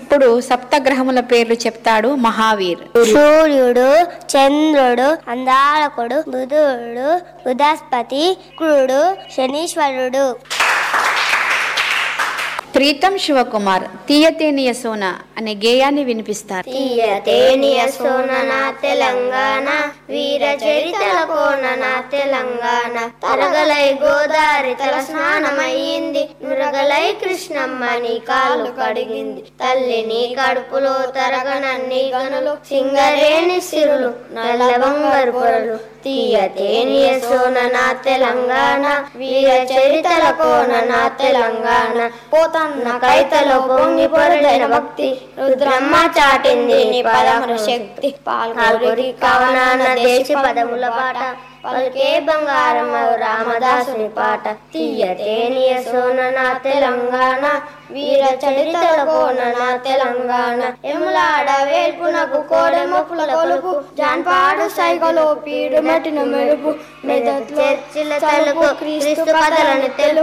ఇప్పుడు సప్తగ్రహముల పేర్లు చెప్తాడు మహావీర్ సూర్యుడు చంద్రుడు అందాలకుడు బుధుడు బృహస్పతి శుక్రుడు శనీశ్వరుడు ప్రీతం శివకుమార్ తీయతేనియ సోన అనే గేయాన్ని వినిపిస్తారు తీయతేనియ సోనన తెలంగాణ వీర చరితల కోనన తెలంగాణ తరగలై గోదారి తల స్నానమయ్యింది నురగలై కృష్ణమ్మ నీ కాళ్ళు కడిగింది తల్లిని కడుపులో తరగనన్ని గనులు సింగరేణి సిరులు నల్ల బంగారు పొరలు తీయతేనియ సోనన తెలంగాణ వీర చరితల కోనన తెలంగాణ పోతన్న కైతలో పొంగి పొరలైన భక్తి రుద్రమ్మ చాటింది నీ పదముల శక్తి పాల్గొరి కవనాన దేశ పదముల పాట పలికే బంగారం రామదాసుని పాట తీయతేనియ సోనన తెలంగాణ వీర చరితల కోనన తెలంగాణ ఎములాడ వేల్పునకు కోడె మొప్పుల కొలుపు జాన్పాడు సైగలో పీడు మటిన మెరుపు మెదక్ చర్చిల తలుపు క్రీస్తు కథలను తెలుపు